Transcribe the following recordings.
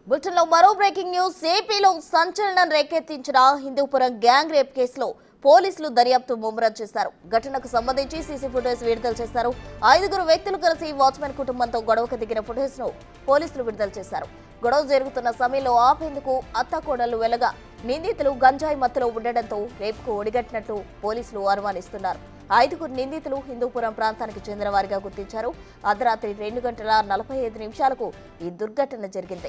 Bulletin లో మరో breaking news ఏపీలో సంచలనం రేకెత్తించిన హిందూపురం గ్యాంగ్ రేప్ కేసులో పోలీసులు దర్యాప్తు ముమ్మరం చేశారు ఘటనకు సంబంధించి సీసీ ఫుటేజ్ విడుదల చేశారు ఐదుగురు వ్యక్తులు కలిసి వాచ్మెన్ కుటుంబంతో గొడవకు దిగిన ఫుటేజ్ ను పోలీసులు విడుదల చేశారు గొడవ జరుగుతున్న సమయంలో ఆపేందుకు అత్తకోడళ్లు వెలగా నిందితులు గంజాయి మత్తులో ఉండడంతో రేపుకు ఒడిగట్టినట్లు పోలీసులు అనుమానిస్తున్నారు ఐదుగురు నిందితులు హిందూపురం ప్రాంతానికి చెందిన వారిగా గుర్తించారు అర్ధరాత్రి రెండు గంటల నలభై ఐదు నిమిషాలకు ఈ దుర్ఘటన జరిగింది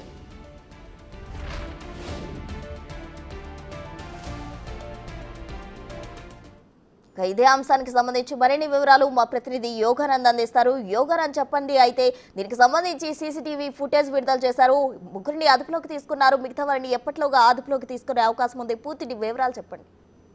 ఇక ఇదే అంశానికి సంబంధించి మరిన్ని వివరాలు మా ప్రతినిధి యోగానంద్ అందిస్తారు యోగానంద్ చెప్పండి అయితే దీనికి సంబంధించి సీసీటీవీ ఫుటేజ్ విడుదల చేశారు ముగ్గురిని అదుపులోకి తీసుకున్నారు మిగతా వారిని ఎప్పటిలోగా అదుపులోకి తీసుకునే అవకాశం ఉంది పూర్తి వివరాలు చెప్పండి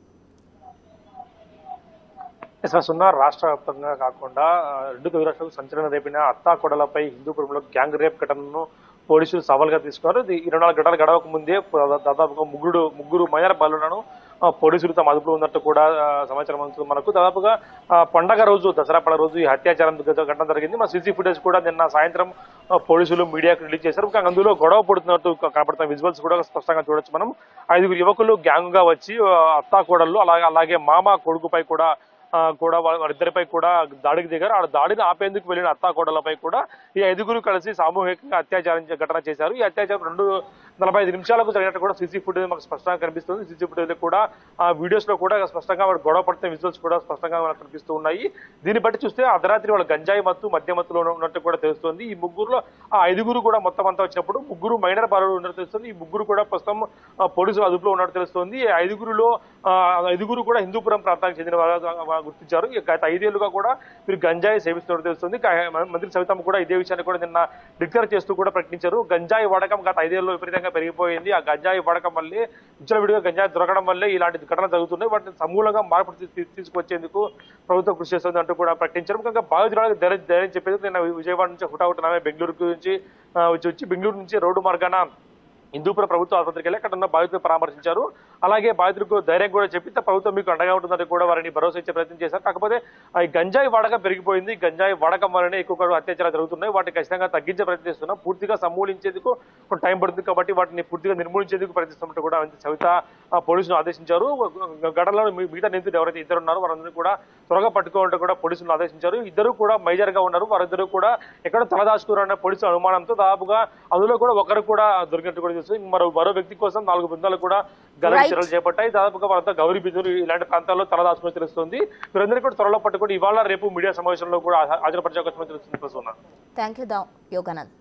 ఉన్న రాష్ట్ర వ్యాప్తంగా కాకుండా ఆ, రెండు తెలుగు రాష్ట్రాలకు సంచలనం రేపిన అత్తాకొడలపై హిందూపురంలో గ్యాంగ్ రేప్ ఘటనను పోలీసులు సవాల్గా తీసుకున్నారు ఇది ఇరవై నాలుగు గంటలు గడవక ముందే దా- దాదాపుగా ముగ్గురు ముగ్గురు మైనర్ బాలులను ఆ, పోలీసులు తమ అదుపులో ఉన్నట్టు కూడా ఆ, సమాచారం అందుతుంది మనకు దాదాపుగా ఆ, పండగ రోజు దసరా పండగ రోజు ఈ అత్యాచారం గ- ఘటన జరిగింది మా సీసీ ఫుటేజ్ కూడా నిన్న సాయంత్రం ఆ, పోలీసులు మీడియాకు రిలీజ్ చేశారు ఇంకా అందులో గొడవ పడుతున్నట్టు క- కనబడుతున్న విజువల్స్ కూడా స్పష్టంగా చూడొచ్చు మనం ఐదుగురు యువకులు గ్యాంగ్ గా వచ్చి ఆ, అత్తాకోడళ్ళు అలాగే అలాగే మామ కొడుకుపై కూడా ఆ, కూడా వా- వారిద్దరిపై కూడా దాడికి దిగారు ఆ దాడిని ఆపేందుకు వెళ్ళిన అత్తాకోడలపై కూడా ఈ ఐదుగురు కలిసి సామూహికంగా అత్యాచారం చే- ఘటన చేశారు ఈ అత్యాచారం రెండు నలభై ఐదు నిమిషాలకు జరిగినట్టు కూడా సీసీ ఫుటేజ్ మాకు స్పష్టంగా కనిపిస్తుంది సీసీ ఫుటేజ్ కూడా ఆ వీడియోస్ లో కూడా స్పష్టంగా వాడు గొడవ పడుతున్న విజువల్స్ కూడా స్పష్టంగా మనకు కనిపిస్తూ ఉన్నాయి దీన్ని బట్టి చూస్తే అర్ధరాత్రి వాళ్ళ గంజాయి మత్తు మధ్య మత్తులో ఉన్న- ఉన్నట్టు కూడా తెలుస్తుంది ఈ ముగ్గురులో ఆ ఐదుగురు కూడా మొత్తం అంతా వచ్చినప్పుడు ముగ్గురు మైనర్ బాలుడు ఉన్నట్టు తెలుస్తుంది ఈ ముగ్గురు కూడా ప్రస్తుతం ఆ, పోలీసులు అదుపులో ఉన్నట్టు తెలుస్తుంది ఈ ఐదుగురులో ఆ, ఐదుగురు కూడా హిందూపురం ప్రాంతానికి చెందిన వారుగా గుర్తించారు ఇక గత ఐదేళ్లుగా కూడా వీరు గంజాయి సేవిస్తున్నట్టు తెలుస్తుంది కా- మంత్రి సవితమ్మ కూడా ఇదే విషయాన్ని కూడా నిన్న డిక్లేర్ చేస్తూ కూడా ప్రకటించారు గంజాయి వాడకం గత ఐదేళ్లలో విపరీతంగా పెరిగిపోయింది ఆ గంజాయి వాడకం వల్లే విచ్చలవిడిగా గంజాయి దొరకడం వల్లే ఇలాంటి ఘటనలు జరుగుతున్నాయి వాటిని సమూలంగా మార్పు తీ- తీ- తీసుకొచ్చేందుకు ప్రభుత్వం కృషి చేస్తుంది అంటూ కూడా ప్రకటించారు ముఖ్యంగా బాధితురాలకు ధైర్యం ధైర్యం చెప్పేందుకు నిన్న విజయవాడ నుంచి హుటాహుటినామే బెంగళూరు నుంచి ఆ, వచ్చి వచ్చి బెంగళూరు నుంచి రోడ్డు మార్గాన హిందూపుర ప్రభుత్వ ఆసుపత్రికి వెళ్ళి అక్కడ ఉన్న బాధితులు పరామర్శించారు అలాగే బాధితులకు ధైర్యం కూడా చెప్పి ప్రభుత్వం మీకు అండగా ఉంటుందని కూడా వారిని భరోసా ఇచ్చే ప్రయత్నం చేశారు కాకపోతే ఆ ఈ గంజాయి వాడకం పెరిగిపోయింది గంజాయి వాడకం వల్లనే ఎక్కువ అత్యాచారాలు జరుగుతున్నాయి వాటిని ఖచ్చితంగా తగ్గించే ప్రయత్నం చేస్తున్నాం పూర్తిగా సమూలించేందుకు కొంత టైం పడుతుంది కాబట్టి వాటిని పూర్తిగా నిర్మూలించేందుకు ప్రయత్నిస్తున్నట్టు కూడా సవిత ఆ, పోలీసులు ఆదేశించారు ఘటనలో మీ- మిగతా నిందితులు ఎవరైతే ఇద్దరు ఉన్నారో వారందరూ కూడా త్వరగా పట్టుకోవాలంటూ కూడా పోలీసులు ఆదేశించారు ఇద్దరు కూడా మేజర్ గా ఉన్నారు వారిద్దరు కూడా ఎక్కడ తలదాచుకున్నారన్న పోలీసుల అనుమానంతో దాదాపుగా అందులో కూడా ఒకరు కూడా దొరికినట్టు కూడా తెలుస్తుంది మరో మరో వ్యక్తి కోసం నాలుగు బృందాలు కూడా గల Right. చర్యలు చేపట్టాయి దాదాపుగా వారంతా గౌరీ బిదురు ఇలాంటి ప్రాంతాల్లో తలదాచుకుని తెలుస్తుంది వీరందరూ కూడా త్వరలో పట్టుకొని ఇవాళ రేపు మీడియా సమావేశంలో కూడా హాజరుపరిచే అవకాశం తెలుస్తుంది ప్రసన్న థ్యాంక్ యూ యోగానంద్